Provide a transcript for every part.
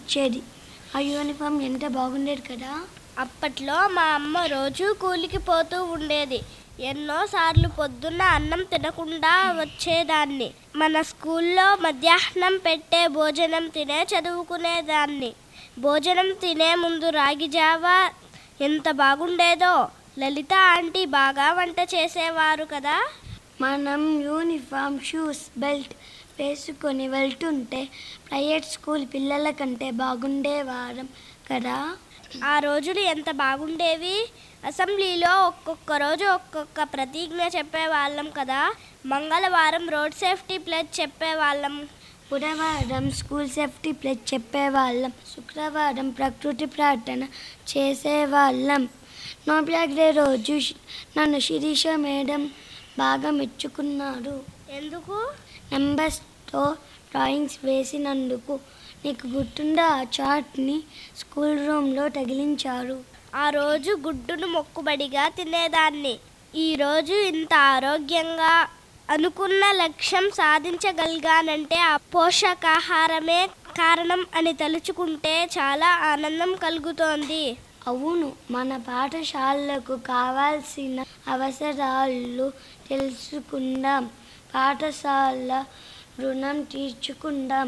ఇచ్చేది ఆ యూనిఫామ్ ఎంత బాగుండేది కదా అప్పట్లో మా అమ్మ రోజు కూలికి పోతూ ఉండేది ఎన్నోసార్లు పొద్దున్న అన్నం తినకుండా వచ్చేదాన్ని మన స్కూల్లో మధ్యాహ్నం పెట్టే భోజనం తినే చదువుకునేదాన్ని భోజనం తినే ముందు రాగి జావా ఎంత బాగుండేదో లలిత ఆంటీ బాగా వంట చేసేవారు కదా మనం యూనిఫామ్ షూస్ బెల్ట్ వేసుకొని వెళ్తుంటే ప్రైవేట్ స్కూల్ పిల్లల కంటే బాగుండేవారం కదా ఆ రోజులు ఎంత బాగుండేవి అసెంబ్లీలో ఒక్కొక్క రోజు ఒక్కొక్క ప్రతిజ్ఞ చెప్పేవాళ్ళం కదా మంగళవారం రోడ్ సేఫ్టీ ప్లేజ్ చెప్పేవాళ్ళం బుధవారం స్కూల్ సేఫ్టీ ప్లస్ చెప్పేవాళ్ళం శుక్రవారం ప్రకృతి ప్రార్థన చేసేవాళ్ళం నో బ్లాక్ డే రోజు శి- నన్ను శిరీష మేడం బాగా మెచ్చుకున్నారు ఎందుకు నెంబర్స్తో డ్రాయింగ్స్ వేసినందుకు నీకు గుర్తుందా ఆ చార్ట్ని స్కూల్ రూమ్లో తగిలించారు ఆ రోజు గుడ్డును మొక్కుబడిగా తినేదాన్ని ఈరోజు ఇంత ఆరోగ్యంగా అనుకున్న లక్ష్యం సాధించగలిగానంటే ఆ పోషకాహారమే కారణం అని తలుచుకుంటే చాలా ఆనందం కలుగుతోంది అవును మన పాఠశాలకు కావాల్సిన అవసరాలు తెలుసుకుందాం పాఠశాల రుణం తీర్చుకుందాం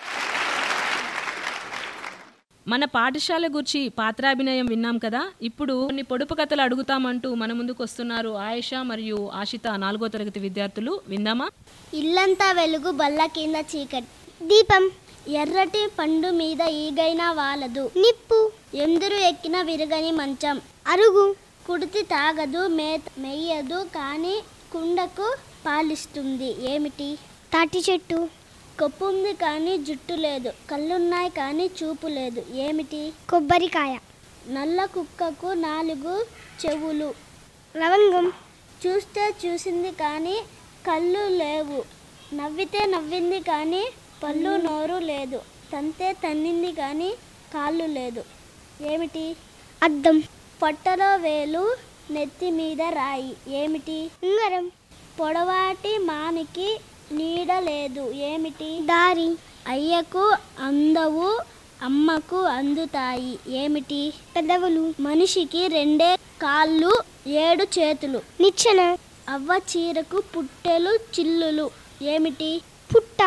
మన పాఠశాల గురించి పాత్రాభినయం విన్నాం కదా ఇప్పుడు కొన్ని పొడుపు కథలు అడుగుతామంటూ మన ముందుకు వస్తున్నారు ఆయేషా మరియు ఆశిత నాలుగో తరగతి విద్యార్థులు విందామా ఇల్లంతా వెలుగు బల్ల కింద చీకటి దీపం ఎర్రటి పండు మీద ఈగైనా వాలదు నిప్పు ఎందురు ఎక్కిన విరగని మంచం అరుగు కుడితి తాగదు మేత మెయ్యదు కానీ కుండకు పాలిస్తుంది ఏమిటి తాటి చెట్టు కొప్పుంది కానీ జుట్టు లేదు కళ్ళున్నాయి కానీ చూపు లేదు ఏమిటి కొబ్బరికాయ నల్ల కుక్కకు నాలుగు చెవులు లవంగం చూస్తే చూసింది కానీ కళ్ళు లేవు నవ్వితే నవ్వింది కానీ పళ్ళు నోరు లేదు తంతే తన్నింది కానీ కాళ్ళు లేదు ఏమిటి అద్దం పొట్టలో వేలు నెత్తి మీద రాయి ఏమిటి ఉంగరం పొడవాటి మానికి నీడ లేదు ఏమిటి దారి అయ్యకు అందవు అమ్మకు అందుతాయి ఏమిటి పెదవులు మనిషికి రెండే కాళ్ళు ఏడు చేతులు నిచ్చెన అవ్వ చీరకు పుట్టెలు చిల్లులు ఏమిటి పుట్ట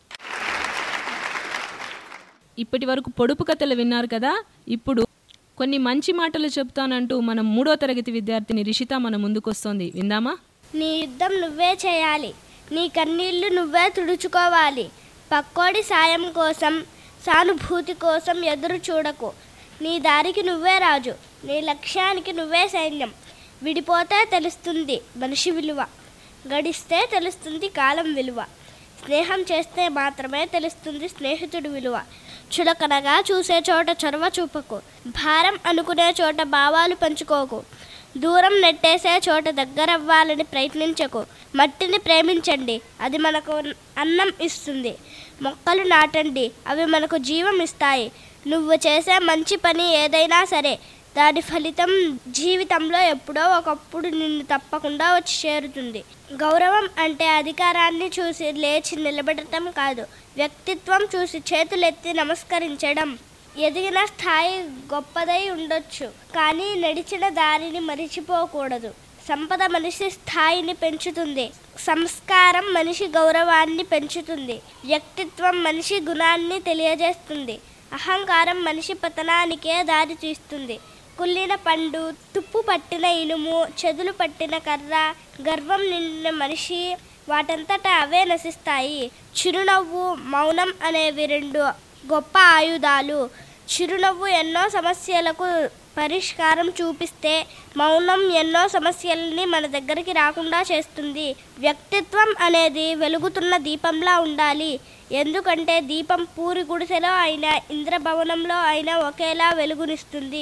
ఇప్పటి వరకు పొడుపు కథలు విన్నారు కదా ఇప్పుడు కొన్ని మంచి మాటలు చెప్తానంటూ మనం మూడో తరగతి విద్యార్థిని రిషిత మన ముందుకొస్తోంది విందామా నీ యుద్ధం నువ్వే చేయాలి నీ కన్నీళ్లు నువ్వే తుడుచుకోవాలి పక్కోడి సాయం కోసం సానుభూతి కోసం ఎదురు చూడకు నీ దారికి నువ్వే రాజు నీ లక్ష్యానికి నువ్వే సైన్యం విడిపోతే తెలుస్తుంది మనిషి విలువ గడిస్తే తెలుస్తుంది కాలం విలువ స్నేహం చేస్తే మాత్రమే తెలుస్తుంది స్నేహితుడి విలువ చులకనగా చూసే చోట చొరవ చూపకు భారం అనుకునే చోట భావాలు పంచుకోకు దూరం నెట్టేసే చోట దగ్గరవ్వాలని ప్రయత్నించకు మట్టిని ప్రేమించండి అది మనకు అన్నం ఇస్తుంది మొక్కలు నాటండి అవి మనకు జీవం ఇస్తాయి నువ్వు చేసే మంచి పని ఏదైనా సరే దాని ఫలితం జీవితంలో ఎప్పుడో ఒకప్పుడు నిన్ను తప్పకుండా వచ్చి చేరుతుంది గౌరవం అంటే అధికారాన్ని చూసి లేచి నిలబడటం కాదు వ్యక్తిత్వం చూసి చేతులెత్తి నమస్కరించడం ఎదిగిన స్థాయి గొప్పదై ఉండొచ్చు కానీ నడిచిన దారిని మరిచిపోకూడదు సంపద మనిషి స్థాయిని పెంచుతుంది సంస్కారం మనిషి గౌరవాన్ని పెంచుతుంది వ్యక్తిత్వం మనిషి గుణాన్ని తెలియజేస్తుంది అహంకారం మనిషి పతనానికే దారి తీస్తుంది కుళ్ళిన పండు తుప్పు పట్టిన ఇనుము చెదులు పట్టిన కర్ర గర్వం నిండిన మనిషి వాటంతటా అవే నశిస్తాయి చిరునవ్వు మౌనం అనేవి రెండు గొప్ప ఆయుధాలు చిరునవ్వు ఎన్నో సమస్యలకు పరిష్కారం చూపిస్తే మౌనం ఎన్నో సమస్యల్ని మన దగ్గరికి రాకుండా చేస్తుంది వ్యక్తిత్వం అనేది వెలుగుతున్న దీపంలా ఉండాలి ఎందుకంటే దీపం పూరి గుడిసెలో అయినా ఇంద్రభవనంలో అయినా ఒకేలా వెలుగునిస్తుంది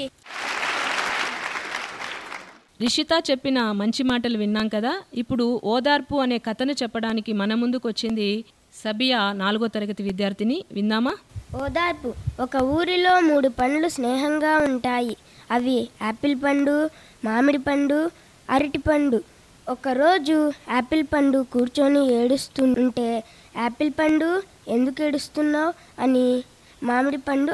రిషిత చెప్పిన మంచి మాటలు విన్నాం కదా ఇప్పుడు ఓదార్పు అనే కథను చెప్పడానికి మన ముందుకు వచ్చింది సబియా నాలుగో తరగతి విద్యార్థిని విందామా ఓదార్పు ఒక ఊరిలో మూడు పండ్లు స్నేహంగా ఉంటాయి అవి యాపిల్ పండు మామిడి పండు అరటి పండు ఒకరోజు యాపిల్ పండు కూర్చొని ఏడుస్తుంటే యాపిల్ పండు ఎందుకు ఏడుస్తున్నావు అని మామిడి పండు